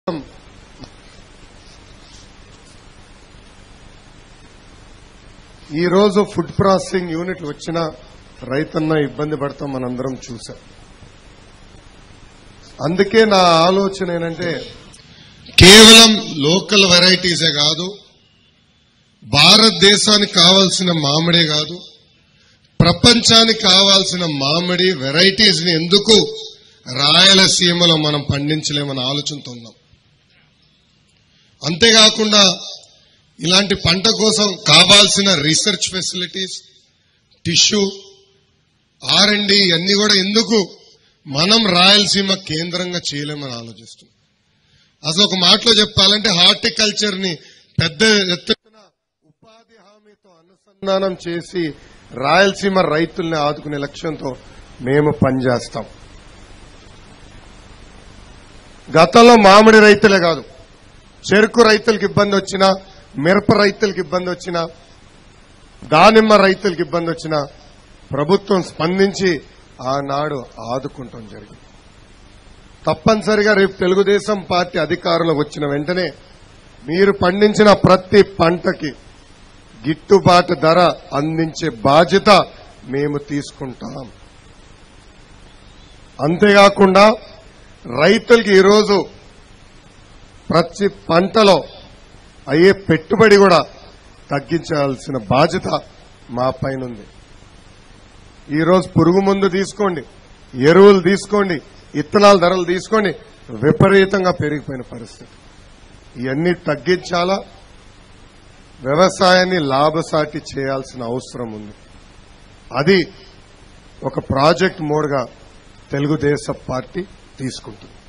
ఈ రోజు food processing యూనిట్లు వచ్చిన రైతన్న ఇబ్బంది పడతాం మనందరం చూసాం అందుకే నా ఆలోచన ఏంటంటే కేవలం లోకల్ వెరైటీసే కాదు భారతదేశానికి కావాల్సిన మామిడే కాదు ప్రపంచానికి కావాల్సిన మామిడి వెరైటీస్ ని ఎందుకు రాయలసీమలో మనం పండించలేమన్న ఆలోచనతో ఉన్నాం అంతేకాకుండా ఇలాంటి పంట కోసం కావాల్సిన research facilities tissue R and ఇవన్నీ కూడా ఎందుకు మనం రాయలసీమ కేంద్రంగా చేయలేమని ఆలోచిస్తున్నాం అసలు ఒక మాటలో చెప్పాలంటే హార్టికల్చర్ ని పెద్ద ఎత్తున ఉపాధి హామీతో అనుసంధానం చేసి రాయలసీమ రైతుల్ని ఆదుకునే లక్ష్యంతో మేము పనిచేస్తాం గతంలో మామిడి రైతులే కాదు చెరుకు రైతులకు ఇబ్బంది వచ్చినా మిరప రైతులకు ఇబ్బంది వచ్చినా దానిమ్మ రైతులకు ఇబ్బంది వచ్చినా ప్రభుత్వం స్పందించి ఆనాడు ఆదుకుంటాం జరిగింది తప్పనిసరిగా రేపు తెలుగుదేశం పార్టీ అధికారంలోకి వచ్చిన వెంటనే మీరు పండించిన ప్రతి పంటకి గిట్టుబాటు ధర అందించే బాధ్యత మేము తీసుకుంటాం అంతేకాకుండా రైతులకి ఈరోజు ప్రతి పంటలో అయ్యే పెట్టుబడి కూడా తగ్గించాల్సిన బాధ్యత మా పైన ఉంది ఈరోజు పురుగు మందు తీసుకోండి ఎరువులు తీసుకోండి ఇత్తనాల ధరలు తీసుకోండి విపరీతంగా పెరిగిపోయిన పరిస్థితి ఇవన్నీ తగ్గించాలా వ్యవసాయాన్ని లాభసాటి చేయాల్సిన అవసరం ఉంది అది ఒక ప్రాజెక్ట్ మోడ్గా తెలుగుదేశం పార్టీ తీసుకుంటుంది